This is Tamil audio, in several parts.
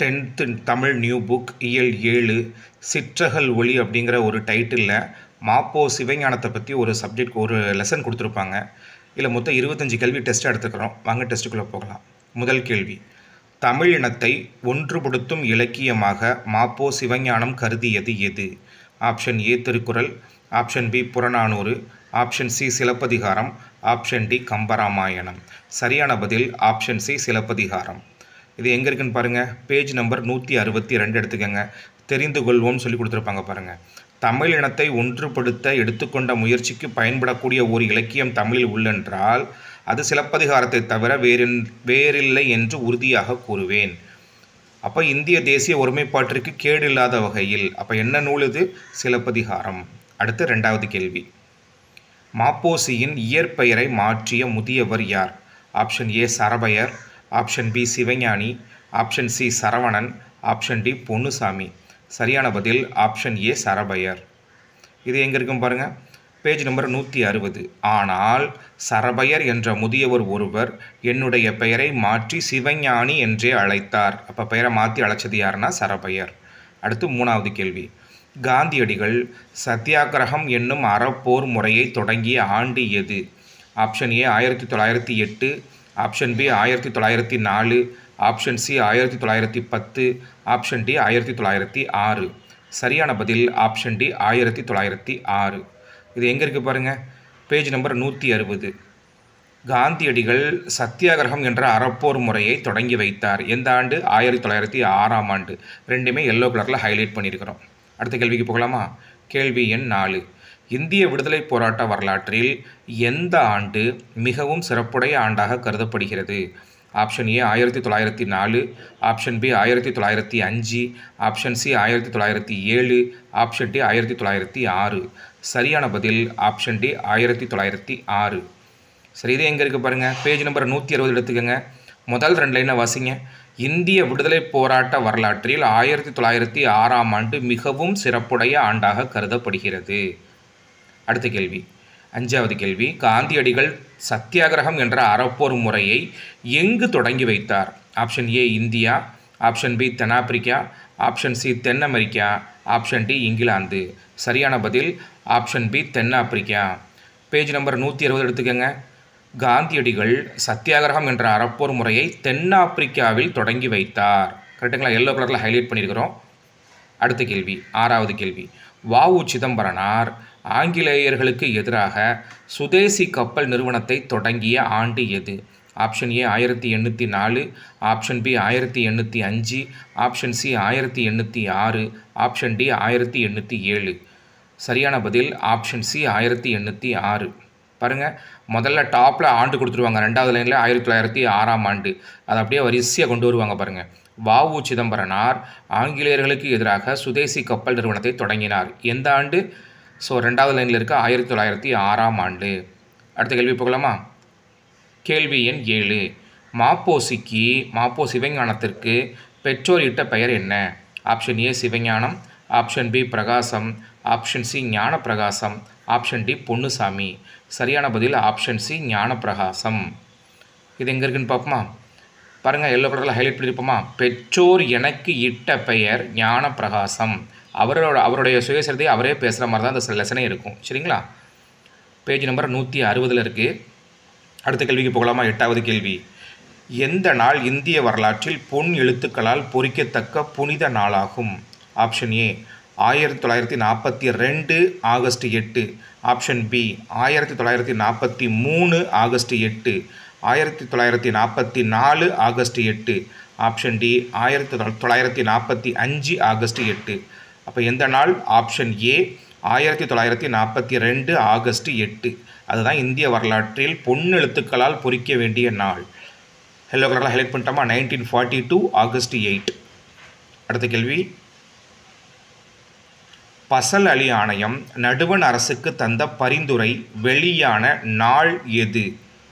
டென்த்து தமிழ் நியூ புக் இயல் ஏழு சிற்றகல் ஒளி அப்படிங்கிற ஒரு டைட்டிலில் மாப்போ சிவஞானத்தை பற்றி ஒரு சப்ஜெக்ட் ஒரு லெசன் கொடுத்துருப்பாங்க இதில் மொத்தம் இருபத்தஞ்சி கேள்வி டெஸ்ட் எடுத்துக்கிறோம் வாங்க டெஸ்ட்டுக்குள்ளே போகலாம் முதல் கேள்வி தமிழ் இனத்தை ஒன்றுபடுத்தும் இலக்கியமாக மாப்போ சிவஞானம் கருதியது எது option A Thirukkural option B Purananuru option C Silappathikaram option D Kambaramayanam சரியான பதில் ஆப்ஷன் சி சிலப்பதிகாரம் இது எங்கே இருக்குன்னு பாருங்கள் பேஜ் நம்பர் நூற்றி அறுபத்தி ரெண்டு எடுத்துக்கோங்க தெரிந்து கொள்வோம்னு சொல்லி கொடுத்துருப்பாங்க பாருங்கள் தமிழ் இனத்தை ஒன்றுபடுத்த எடுத்துக்கொண்ட முயற்சிக்கு பயன்படக்கூடிய ஒரு இலக்கியம் தமிழில் உள்ளென்றால் அது சிலப்பதிகாரத்தை தவிர வேறின் வேறில்லை என்று உறுதியாக கூறுவேன் அப்போ இந்திய தேசிய ஒருமைப்பாட்டிற்கு கேடு இல்லாத வகையில் அப்போ என்ன நூல் இது சிலப்பதிகாரம் அடுத்து ரெண்டாவது கேள்வி மாப்போசியின் இயற்பெயரை மாற்றிய முதியவர் யார் ஆப்ஷன் ஏ சரபயர் option B Sivagnani option C Saravanan option D Ponnusamy சரியான பதில் ஆப்ஷன் ஏ சரபயர் இது எங்கே இருக்கும் பாருங்கள் பேஜ் நம்பர் நூற்றி அறுபது ஆனால் சரபயர் என்ற முதியவர் ஒருவர் என்னுடைய பெயரை மாற்றி சிவஞானி என்றே அழைத்தார் அப்போ பெயரை மாற்றி அழைச்சது யாருன்னா சரபயர் அடுத்து மூணாவது கேள்வி காந்தியடிகள் சத்தியாகிரகம் என்னும் அறப்போர் முறையை தொடங்கிய ஆண்டு எது ஆப்ஷன் ஏ ஆயிரத்தி தொள்ளாயிரத்தி எட்டு ஆப்ஷன் பி ஆயிரத்தி தொள்ளாயிரத்தி நாலு ஆப்ஷன் சி ஆயிரத்தி தொள்ளாயிரத்தி பத்து ஆப்ஷன் டி ஆயிரத்தி தொள்ளாயிரத்தி ஆறு சரியான பதில் ஆப்ஷன் டி ஆயிரத்தி தொள்ளாயிரத்தி ஆறு இது எங்கே இருக்குது பாருங்கள் பேஜ் நம்பர் நூற்றி அறுபது காந்தியடிகள் சத்தியாகிரகம் என்ற அறப்போர் முறையை தொடங்கி வைத்தார் எந்த ஆண்டு ஆயிரத்தி தொள்ளாயிரத்தி ஆறாம் ஆண்டு ரெண்டுமே எல்லோ கலரில் ஹைலைட் பண்ணியிருக்கிறோம் அடுத்த கேள்விக்கு போகலாமா கேள்வி எண் நாலு இந்திய விடுதலை போராட்ட வரலாற்றில் எந்த ஆண்டு மிகவும் சிறப்புடைய ஆண்டாக கருதப்படுகிறது ஆப்ஷன் ஏ ஆயிரத்தி தொள்ளாயிரத்தி நாலு ஆப்ஷன் பி ஆயிரத்தி தொள்ளாயிரத்தி அஞ்சு ஆப்ஷன் சி ஆயிரத்தி தொள்ளாயிரத்தி ஏழு ஆப்ஷன் டி ஆயிரத்தி தொள்ளாயிரத்தி ஆறு சரியான பதில் ஆப்ஷன் டி ஆயிரத்தி தொள்ளாயிரத்தி ஆறு சரி இது எங்கே இருக்குது பாருங்கள் பேஜ் நம்பர் நூற்றி அறுபது எடுத்துக்கோங்க முதல் ரெண்டு லைனை வாசிங்க இந்திய விடுதலை போராட்ட வரலாற்றில் ஆயிரத்தி தொள்ளாயிரத்தி ஆறாம் ஆண்டு மிகவும் சிறப்புடைய ஆண்டாக கருதப்படுகிறது அடுத்த கேள்வி அஞ்சாவது கேள்வி காந்தியடிகள் சத்தியாகிரகம் என்ற அறப்போர் முறையை எங்கு தொடங்கி வைத்தார் option A India option B தென்னாப்பிரிக்கா ஆப்ஷன் சி தென் அமெரிக்கா ஆப்ஷன் டி இங்கிலாந்து சரியான பதில் ஆப்ஷன் பி தென்னாப்பிரிக்கா பேஜ் நம்பர் நூற்றி அறுபது எடுத்துக்கோங்க காந்தியடிகள் சத்தியாகிரகம் என்ற அறப்போர் முறையை தென்னாப்பிரிக்காவில் தொடங்கி வைத்தார் கரெக்டுங்களா எல்லோ கலரில் ஹைலைட் பண்ணியிருக்கிறோம் அடுத்த கேள்வி ஆறாவது கேள்வி வாவு சிதம்பரனார் ஆங்கிலேயர்களுக்கு எதிராக சுதேசி கப்பல் நிறுவனத்தை தொடங்கிய ஆண்டு எது ஆப்ஷன் ஏ ஆயிரத்தி எண்ணூற்றி நாலு ஆப்ஷன் பி ஆயிரத்தி எண்ணூற்றி அஞ்சு ஆப்ஷன் சி ஆயிரத்தி எண்ணூற்றி ஆறு ஆப்ஷன் டி ஆயிரத்தி எண்ணூற்றி ஏழு சரியான பதில் ஆப்ஷன் சி ஆயிரத்தி எண்ணூற்றி ஆறு பாருங்கள் முதல்ல டாப்பில் ஆண்டு கொடுத்துருவாங்க ரெண்டாவது லைனில் ஆயிரத்தி தொள்ளாயிரத்தி ஆறாம் ஆண்டு அதை அப்படியே வரிசையாக கொண்டு வருவாங்க பாருங்கள் வாவு சிதம்பரனார் ஆங்கிலேயர்களுக்கு எதிராக சுதேசி கப்பல் நிறுவனத்தை தொடங்கினார் எந்த ஆண்டு ஸோ ரெண்டாவது லைனில் இருக்க ஆயிரத்தி தொள்ளாயிரத்தி ஆறாம் ஆண்டு அடுத்த கேள்வி போகலாமா கேள்வி எண் ஏழு மாப்போசிக்கு மாப்போ சிவஞானத்திற்கு பெற்றோர் இட்ட பெயர் என்ன option A Sivagnanam option B Prakasam option C Gnana Prakasam option D Ponnusamy சரியான பதில் ஆப்ஷன் சி ஞான பிரகாசம் இது எங்கே இருக்குன்னு பார்ப்போமா பாருங்கள் எல்லோ கலரில் ஹைலைட் பண்ணியிருப்போமா பெற்றோர் எனக்கு இட்ட பெயர் ஞான பிரகாசம் அவரோட அவருடைய சுயசரிதை அவரே பேசுகிற மாதிரி தான் அந்த லெசனே இருக்கும் சரிங்களா பேஜ் நம்பர் நூற்றி அறுபதில் இருக்குது அடுத்த கேள்விக்கு போகலாமா எட்டாவது கேள்வி எந்த நாள் இந்திய வரலாற்றில் பொன் எழுத்துக்களால் பொறிக்கத்தக்க புனித நாளாகும் ஆப்ஷன் ஏ ஆயிரத்தி தொள்ளாயிரத்தி நாற்பத்தி ரெண்டு ஆகஸ்ட் எட்டு ஆப்ஷன் பி ஆயிரத்தி தொள்ளாயிரத்தி நாற்பத்தி மூணு ஆகஸ்ட் எட்டு ஆயிரத்தி தொள்ளாயிரத்தி நாற்பத்தி நாலு ஆகஸ்ட் எட்டு ஆப்ஷன் டி ஆயிரத்தி தொள்ளாயிரத்தி நாற்பத்தி அஞ்சு ஆகஸ்ட் எட்டு அப்போ எந்த நாள் ஆப்ஷன் ஏ ஆயிரத்தி தொள்ளாயிரத்தி நாற்பத்தி ரெண்டு ஆகஸ்ட் எட்டு அதுதான் இந்திய வரலாற்றில் பொன்னெழுத்துக்களால் பொறிக்க வேண்டிய நாள் ஹெல்லோ கலரில் ஹைலைட் பண்ணிட்டோமா nineteen forty two August eight அடுத்த கேள்வி பசல் அலி ஆணையம் நடுவண் அரசுக்கு தந்த பரிந்துரை வெளியான நாள் எது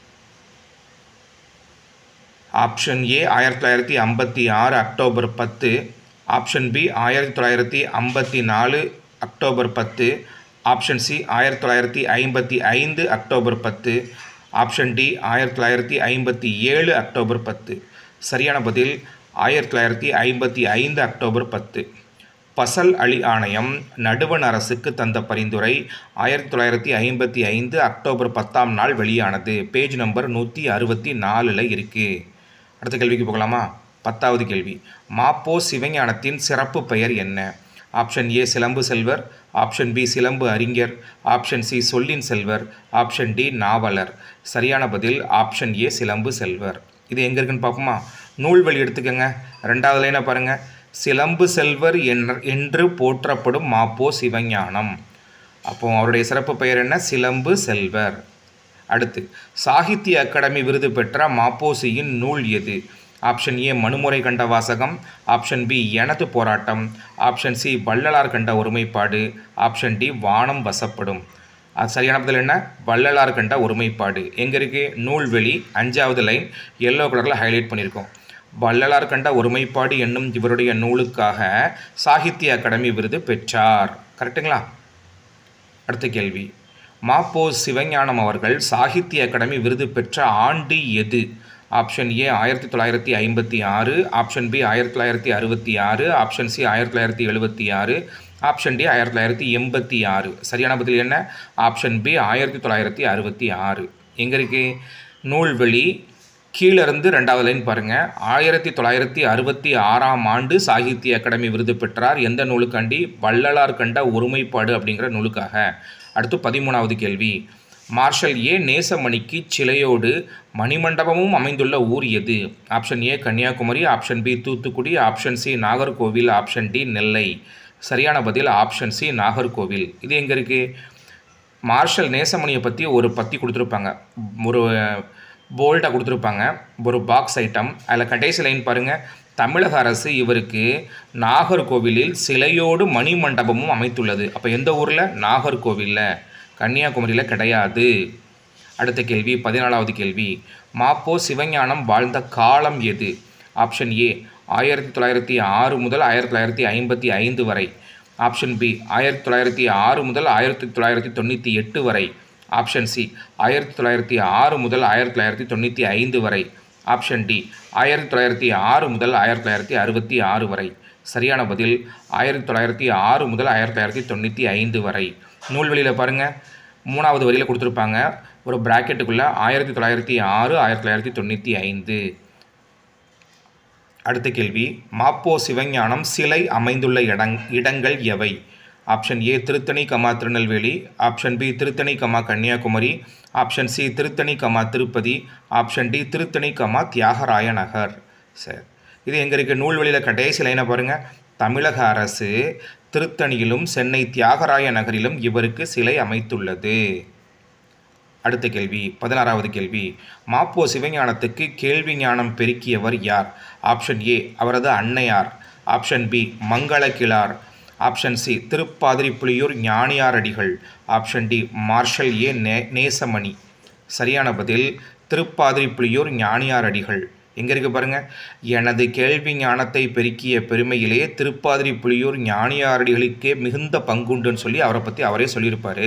ஆப்ஷன் ஏ ஆயிரத்தி தொள்ளாயிரத்தி ஐம்பத்தி ஆறு அக்டோபர் பத்து ஆப்ஷன் பி ஆயிரத்தி தொள்ளாயிரத்தி ஐம்பத்தி நாலு அக்டோபர் பத்து ஆப்ஷன் சி ஆயிரத்தி தொள்ளாயிரத்தி ஐம்பத்தி ஐந்து அக்டோபர் பத்து ஆப்ஷன் டி ஆயிரத்தி தொள்ளாயிரத்தி ஐம்பத்தி ஏழு அக்டோபர் பத்து சரியான பதில் ஆயிரத்தி தொள்ளாயிரத்தி ஐம்பத்தி ஐந்து அக்டோபர் பத்து பசல் அலி ஆணையம் நடுவண் அரசுக்கு தந்த பரிந்துரை ஆயிரத்தி தொள்ளாயிரத்தி ஐம்பத்தி ஐந்து அக்டோபர் பத்தாம் நாள் வெளியானது பேஜ் நம்பர் நூற்றி அறுபத்தி நாலில் இருக்குது அடுத்த கேள்விக்கு போகலாமா பத்தாவது கேள்வி மாப்போ சிவஞானத்தின் சிறப்பு பெயர் என்ன ஆப்ஷன் ஏ சிலம்பு செல்வர் ஆப்ஷன் பி சிலம்பு அறிஞர் ஆப்ஷன் சி சொல்லின் செல்வர் ஆப்ஷன் டி நாவலர் சரியான பதில் ஆப்ஷன் ஏ சிலம்பு செல்வர் இது எங்கே இருக்குன்னு பார்ப்போமா நூல்வழி எடுத்துக்கோங்க ரெண்டாவது லைனை பாருங்கள் சிலம்பு செல்வர் என்ற என்று போற்றப்படும் மாப்போ சிவஞானம் அப்போ அவருடைய சிறப்பு பெயர் என்ன சிலம்பு செல்வர் அடுத்து சாகித்ய அகாடமி விருது பெற்ற மாப்போசியின் நூல் எது ஆப்ஷன் ஏ மனுமுறை கண்ட வாசகம் ஆப்ஷன் பி எனது போராட்டம் ஆப்ஷன் சி வள்ளலார் கண்ட ஒருமைப்பாடு ஆப்ஷன் டி வானம் வசப்படும் அது சரியான பதில் என்ன வள்ளலார் கண்ட ஒருமைப்பாடு எங்கே இருக்குது நூல்வெளி அஞ்சாவது லைன் எல்லோ கலரில் ஹைலைட் பண்ணியிருக்கோம் வள்ளலார் கண்ட ஒருமைப்பாடு என்னும் இவருடைய நூலுக்காக சாகித்ய அகாடமி விருது பெற்றார் கரெக்டுங்களா அடுத்த கேள்வி மாப்போ சிவஞானம் அவர்கள் சாகித்ய அகாடமி விருது பெற்ற ஆண்டு எது ஆப்ஷன் ஏ ஆயிரத்தி தொள்ளாயிரத்தி ஐம்பத்தி ஆறு ஆப்ஷன் பி ஆயிரத்தி தொள்ளாயிரத்தி அறுபத்தி ஆறு ஆப்ஷன் சி ஆயிரத்தி தொள்ளாயிரத்தி எழுபத்தி ஆறு ஆப்ஷன் டி ஆயிரத்தி தொள்ளாயிரத்தி எண்பத்தி ஆறு சரியான பதில் என்ன ஆப்ஷன் பி ஆயிரத்தி தொள்ளாயிரத்தி அறுபத்தி ஆறு எங்கே இருக்கு நூல்வெளி கீழிருந்து ரெண்டாவது லைன் பாருங்கள் ஆயிரத்தி தொள்ளாயிரத்தி அறுபத்தி ஆறாம் ஆண்டு சாகித்ய அகாடமி விருது பெற்றார் எந்த நூலுக்காண்டி வள்ளலார் கண்ட ஒருமைப்பாடு அப்படிங்கிற நூலுக்காக அடுத்து பதிமூணாவது கேள்வி மார்ஷல் ஏ நேசமணிக்கு சிலையோடு மணிமண்டபமும் அமைந்துள்ள ஊர் எது option A Kanyakumari option B Thoothukudi option C Nagercoil option D Nellai சரியான பதில் ஆப்ஷன் சி நாகர்கோவில் இது எங்கே இருக்குது மார்ஷல் நேசமணியை பற்றி ஒரு பத்தி கொடுத்துருப்பாங்க ஒரு போல்டாக கொடுத்துருப்பாங்க ஒரு பாக்ஸ் ஐட்டம் அதில் கடைசி லைன் பாருங்கள் தமிழக அரசு இவருக்கு நாகர்கோவிலில் சிலையோடு மணி மண்டபமும் அமைத்துள்ளது அப்போ எந்த ஊரில் நாகர்கோவிலில் கன்னியாகுமரியில் கிடையாது அடுத்த கேள்வி பதினாலாவது கேள்வி மாப்போ சிவஞானம் வாழ்ந்த காலம் எது ஆப்ஷன் ஏ ஆயிரத்தி தொள்ளாயிரத்தி ஆறு முதல் ஆயிரத்தி தொள்ளாயிரத்தி ஐம்பத்தி ஐந்து வரை ஆப்ஷன் பி ஆயிரத்தி தொள்ளாயிரத்தி ஆறு முதல் ஆயிரத்தி தொள்ளாயிரத்தி தொண்ணூற்றி எட்டு வரை ஆப்ஷன் சி ஆயிரத்தி தொள்ளாயிரத்தி ஆறு முதல் ஆயிரத்தி தொள்ளாயிரத்தி தொண்ணூற்றி ஐந்து வரை ஆப்ஷன் டி ஆயிரத்தி தொள்ளாயிரத்தி ஆறு முதல் ஆயிரத்தி தொள்ளாயிரத்தி அறுபத்தி ஆறு வரை சரியான பதில் ஆயிரத்தி தொள்ளாயிரத்தி ஆறு முதல் ஆயிரத்தி தொள்ளாயிரத்தி தொண்ணூற்றி ஐந்து வரை நூல்வெளியில் பாருங்கள் மூணாவது வரியில் கொடுத்துருப்பாங்க ஒரு ப்ராக்கெட்டுக்குள்ளே ஆயிரத்தி தொள்ளாயிரத்தி ஆறு ஆயிரத்தி தொள்ளாயிரத்தி தொண்ணூற்றி ஐந்து அடுத்த கேள்வி மாப்போ சிவஞானம் சிலை அமைந்துள்ள இடங் இடங்கள் எவை option A Tiruttani comma Tirunelveli option B Tiruttani comma Kanyakumari option C Tiruttani comma Tirupati option D Tiruttani comma Thyagaraya Nagar சரி இது எங்கே இருக்குது நூல்வெளியில் கடைசி லைனை பாருங்கள் தமிழக அரசு திருத்தணியிலும் சென்னை தியாகராய நகரிலும் இவருக்கு சிலை அமைத்துள்ளது அடுத்த கேள்வி பதினாறாவது கேள்வி மாப்போ சிவஞானத்துக்கு கேள்வி ஞானம் பெருக்கியவர் யார் ஆப்ஷன் ஏ அவரது அன்னையார் option B Mangala Kilar option C Thiruppathiri Puliyur Gnaniyar Adigal option D marshal ஏ நே நேசமணி சரியான பதில் திருப்பாதிரி புலியூர் ஞானியார் அடிகள் எங்கே இருக்கு பாருங்க எனது கேள்வி ஞானத்தை பெருக்கிய பெருமையிலே திருப்பாதிரி புலியூர் ஞானியாரடிகளுக்கே மிகுந்த பங்குண்டுன்னு சொல்லி அவரை பற்றி அவரே சொல்லியிருப்பார்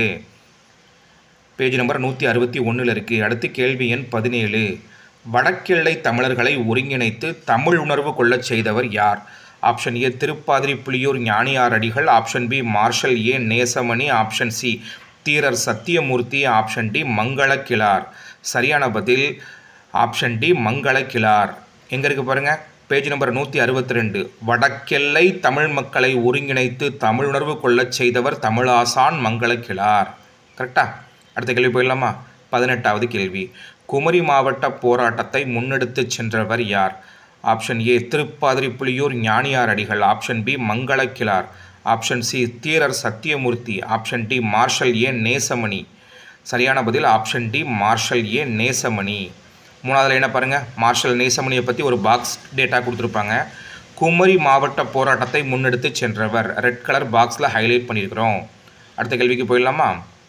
பேஜ் நம்பர் நூற்றி அறுபத்தி ஒன்றில் இருக்குது அடுத்து கேள்வி எண் பதினேழு வடக்கிள்ளை தமிழர்களை ஒருங்கிணைத்து தமிழ் உணர்வு கொள்ளச் செய்தவர் யார் option A Thiruppathiri Puliyur Gnaniyar Adigal option B marshal A Nesamani option C Dheerar Sathyamurthy option D Mangala Kilar சரியான பதில் ஆப்ஷன் டி மங்கள கிளார் எங்கே இருக்குது பாருங்கள் பேஜ் நம்பர் நூற்றி அறுபத்தி ரெண்டு வடக்கெல்லை தமிழ் மக்களை ஒருங்கிணைத்து தமிழ் உணர்வு கொள்ளச் செய்தவர் தமிழாசான் மங்கள கிளார் கரெக்டா அடுத்த கேள்வி போயிடலாமா பதினெட்டாவது கேள்வி குமரி மாவட்ட போராட்டத்தை முன்னெடுத்துச் சென்றவர் யார் option A Thiruppathiri Puliyur Gnaniyar Adigal option B Mangala Kilar option C Dheerar Sathyamurthy option D marshal A Nesamani சரியான பதில் option D marshal A Nesamani மூணாவதுல என்ன பாருங்கள் மார்ஷல் நேசமணியை பற்றி ஒரு பாக்ஸ் டேட்டா கொடுத்துருப்பாங்க குமரி மாவட்ட போராட்டத்தை முன்னெடுத்து சென்றவர் ரெட் கலர் பாக்ஸில் ஹைலைட் பண்ணியிருக்கிறோம் அடுத்த கேள்விக்கு போயிடலாமா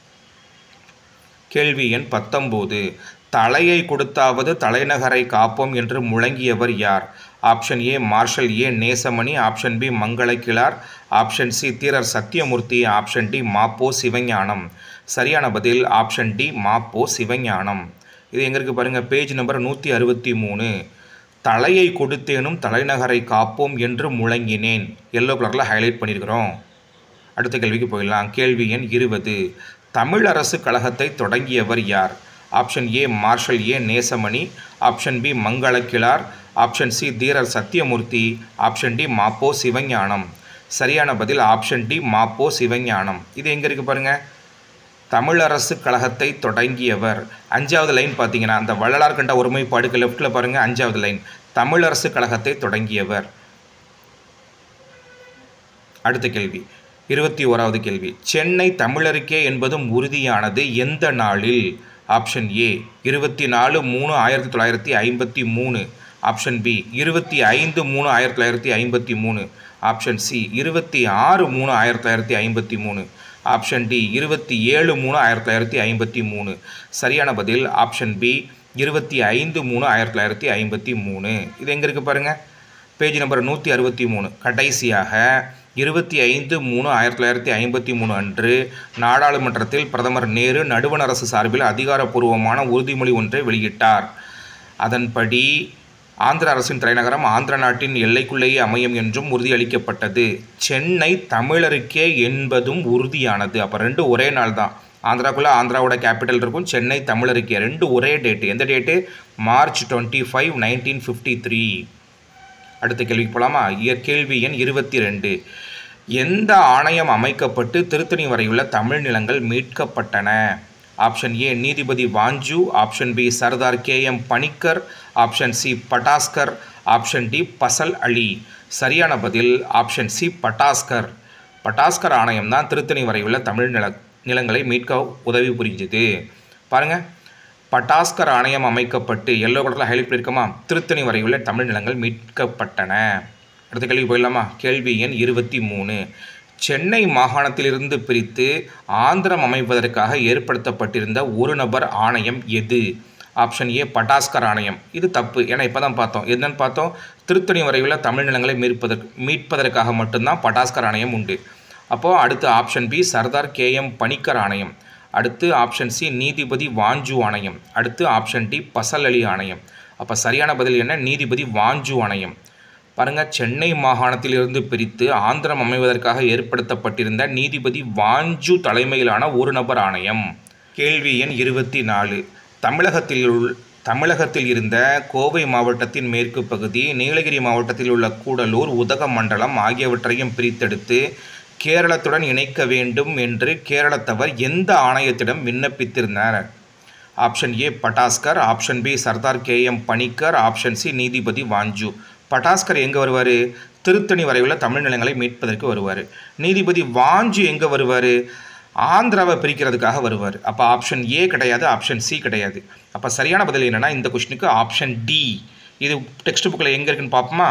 கேள்வி எண் பத்தொம்போது தலையை கொடுத்தாவது தலைநகரை காப்போம் என்று முழங்கியவர் யார் option A marshal A Nesamani option B Mangala Kilar option C Dheerar Sathyamurthy option D Ma Po Sivagnanam சரியான பதில் ஆப்ஷன் டி மாப்போ சிவஞானம் இது எங்கே இருக்குது பாருங்கள் பேஜ் நம்பர் நூற்றி அறுபத்தி மூணு தலையை கொடுத்தேனும் தலைநகரை காப்போம் என்று முழங்கினேன் எல்லோ கலரில் ஹைலைட் பண்ணியிருக்கிறோம் அடுத்த கேள்விக்கு போயிடலாம் கேள்வி எண் இருபது தமிழ் அரசு கழகத்தை தொடங்கியவர் யார் option A marshal A Nesamani option B Mangalakilar option C Dheerar Sathyamurthy option D Ma Po Sivagnanam சரியான பதில் ஆப்ஷன் டி மாப்போ சிவஞானம் இது எங்கே இருக்குது பாருங்கள் தமிழரசு கழகத்தை தொடங்கியவர் அஞ்சாவது லைன் பார்த்தீங்கன்னா அந்த வள்ளலார் கண்ட ஒருமைப்பாடுக்கு லெஃப்ட்டில் பாருங்கள் அஞ்சாவது லைன் தமிழரசு கழகத்தை தொடங்கியவர் அடுத்த கேள்வி இருபத்தி ஓராவது கேள்வி சென்னை தமிழருக்கே என்பதும் உறுதியானது எந்த நாளில் ஆப்ஷன் ஏ இருபத்தி நாலு மூணு ஆயிரத்தி தொள்ளாயிரத்தி ஐம்பத்தி மூணு ஆப்ஷன் பி இருபத்தி ஐந்து மூணு ஆயிரத்தி தொள்ளாயிரத்தி ஐம்பத்தி மூணு ஆப்ஷன் சி இருபத்தி ஆறு மூணு ஆயிரத்தி தொள்ளாயிரத்தி ஐம்பத்தி மூணு ஆப்ஷன் டி இருபத்தி ஏழு மூணு ஆயிரத்தி தொள்ளாயிரத்தி ஐம்பத்தி மூணு சரியான பதில் ஆப்ஷன் பி இருபத்தி ஐந்து மூணு ஆயிரத்தி தொள்ளாயிரத்தி ஐம்பத்தி மூணு இது எங்கே இருக்குது பாருங்கள் பேஜ் நம்பர் நூற்றி அறுபத்தி மூணு கடைசியாக இருபத்தி ஐந்து மூணு ஆயிரத்தி தொள்ளாயிரத்தி ஐம்பத்தி மூணு அன்று நாடாளுமன்றத்தில் பிரதமர் நேரு நடுவண் அரசு சார்பில் அதிகாரப்பூர்வமான உறுதிமொழி ஒன்றை வெளியிட்டார் அதன்படி ஆந்திர அரசின் தலைநகரம் ஆந்திர நாட்டின் எல்லைக்குள்ளேயே அமையும் என்றும் உறுதியளிக்கப்பட்டது சென்னை தமிழருக்கே என்பதும் உறுதியானது அப்போ ரெண்டு ஒரே நாள் தான் ஆந்திராக்குள்ளே ஆந்திராவோட கேபிட்டல் இருக்கும் சென்னை தமிழருக்கே ரெண்டு ஒரே டேட்டு எந்த date March twenty five nineteen fifty three அடுத்த கேள்விக்கு போகலாமா இய- கேள்வி எண் இருபத்தி ரெண்டு எந்த ஆணையம் அமைக்கப்பட்டு திருத்தணி வரையுள்ள தமிழ் நிலங்கள் மீட்கப்பட்டன ஆப்ஷன் ஏ நீதிபதி Wanchoo option B Sardar K M Panikkar option C Pataskar option D Fazal Ali சரியான பதில் ஆப்ஷன் சி பட்டாஸ்கர் பட்டாஸ்கர் ஆணையம் தான் திருத்தணி வரையுள்ள தமிழ் நில நிலங்களை மீட்க உதவி புரிஞ்சுது பாருங்கள் பட்டாஸ்கர் ஆணையம் அமைக்கப்பட்டு எல்லோ கலரில் ஹைலைட் பண்ணியிருக்கோமா திருத்தணி வரையுள்ள தமிழ் நிலங்கள் மீட்கப்பட்டன அடுத்த கேள்வி போயிடலாமா கேள்வி எண் இருபத்தி மூணு சென்னை மாகாணத்திலிருந்து பிரித்து ஆந்திரம் அமைப்பதற்காக ஏற்படுத்தப்பட்டிருந்த ஒரு நபர் ஆணையம் எது ஆப்ஷன் ஏ பட்டாஸ்கர் ஆணையம் இது தப்பு ஏன்னா இப்போ தான் பார்த்தோம் என்னன்னு பார்த்தோம் திருத்தணி வரையுள்ள தமிழ் நிலங்களை மீட்பதற்கு மீட்பதற்காக மட்டும்தான் பட்டாஸ்கர் ஆணையம் உண்டு அப்போது அடுத்து option B Sardar K M Panikkar ஆணையம் அடுத்து ஆப்ஷன் சி நீதிபதி வாஞ்சு ஆணையம் அடுத்து ஆப்ஷன் டி பசல் அலி ஆணையம் அப்போ சரியான பதில் என்ன நீதிபதி வாஞ்சு ஆணையம் பாருங்க சென்னை மாகாணத்திலிருந்து பிரித்து ஆந்திரம் அமைவதற்காக ஏற்படுத்தப்பட்டிருந்த நீதிபதி வாஞ்சு தலைமையிலான ஒரு நபர் ஆணையம் கேள்வி எண் இருபத்தி நாலு தமிழகத்தில் உள் தமிழகத்தில் இருந்த கோவை மாவட்டத்தின் மேற்கு பகுதி நீலகிரி மாவட்டத்தில் உள்ள கூடலூர் உதகமண்டலம் ஆகியவற்றையும் பிரித்தெடுத்து கேரளத்துடன் இணைக்க வேண்டும் என்று கேரளத்தவர் எந்த ஆணையத்திடம் விண்ணப்பித்திருந்தனர் option A Pataskar option B Sardar K M Panikkar option C நீதிபதி வாஞ்சு பட்டாஸ்கர் எங்கே வருவார் திருத்தணி வரையுள்ள தமிழ் நிலங்களை மீட்பதற்கு வருவார் நீதிபதி வாஞ்சு எங்கே வருவார் ஆந்திராவை பிரிக்கிறதுக்காக வருவார் அப்போ ஆப்ஷன் ஏ கிடையாது ஆப்ஷன் சி கிடையாது அப்போ சரியான பதில் என்னென்னா இந்த கொஷினுக்கு ஆப்ஷன் டி இது டெக்ஸ்ட் புக்கில் எங்கே இருக்குன்னு பார்ப்போமா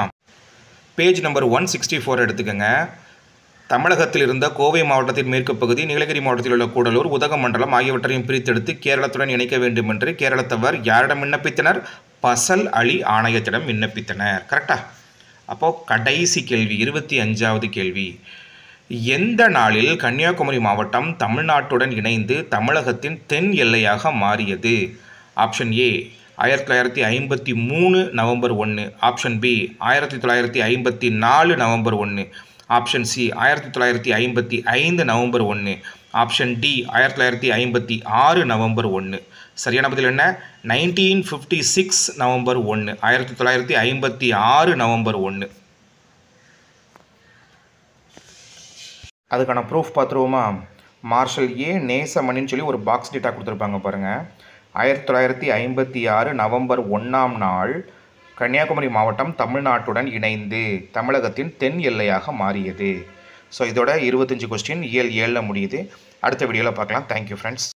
page number one sixty four எடுத்துக்கோங்க தமிழகத்தில் இருந்த கோவை மாவட்டத்தின் மேற்கு பகுதி நீலகிரி மாவட்டத்தில் உள்ள கூடலூர் உதகமண்டலம் ஆகியவற்றையும் பிரித்தெடுத்து கேரளத்துடன் இணைக்க வேண்டும் என்று கேரளத்தவர் யாரிடம் விண்ணப்பித்தனர் பசல் அலி ஆணையத்திடம் விண்ணப்பித்தனர் கரெக்டா அப்போது கடைசி கேள்வி இருபத்தி அஞ்சாவது கேள்வி எந்த நாளில் கன்னியாகுமரி மாவட்டம் தமிழ்நாட்டுடன் இணைந்து தமிழகத்தின் தென் எல்லையாக மாறியது ஆப்ஷன் ஏ ஆயிரத்தி தொள்ளாயிரத்தி ஐம்பத்தி மூணு நவம்பர் ஒன்று ஆப்ஷன் பி ஆயிரத்தி தொள்ளாயிரத்தி ஐம்பத்தி நாலு நவம்பர் ஒன்று ஆப்ஷன் சி ஆயிரத்தி தொள்ளாயிரத்தி ஐம்பத்தி ஐந்து நவம்பர் ஒன்று ஆப்ஷன் டி ஆயிரத்தி தொள்ளாயிரத்தி ஐம்பத்தி ஆறு நவம்பர் ஒன்று சரியான பதில் என்ன நைன்டீன் ஃபிஃப்டி சிக்ஸ் நவம்பர் ஒன்று ஆயிரத்தி தொள்ளாயிரத்தி ஐம்பத்தி ஆறு நவம்பர் ஒன்று அதுக்கான ப்ரூஃப் பார்த்துருவோமா மார்ஷல் ஏ நேசமணின்னு சொல்லி ஒரு பாக்ஸ் டேட்டா கொடுத்துருப்பாங்க பாருங்கள் ஆயிரத்தி தொள்ளாயிரத்தி ஐம்பத்தி ஆறு நவம்பர் ஒன்றாம் நாள் கன்னியாகுமரி மாவட்டம் தமிழ்நாட்டுடன் இணைந்து தமிழகத்தின் தென் எல்லையாக மாறியது ஸோ இதோட இருபத்தஞ்சி கொஸ்டின் இயல் ஏழில் முடியுது அடுத்த வீடியோவில் பார்க்கலாம் தேங்க்யூ ஃப்ரெண்ட்ஸ்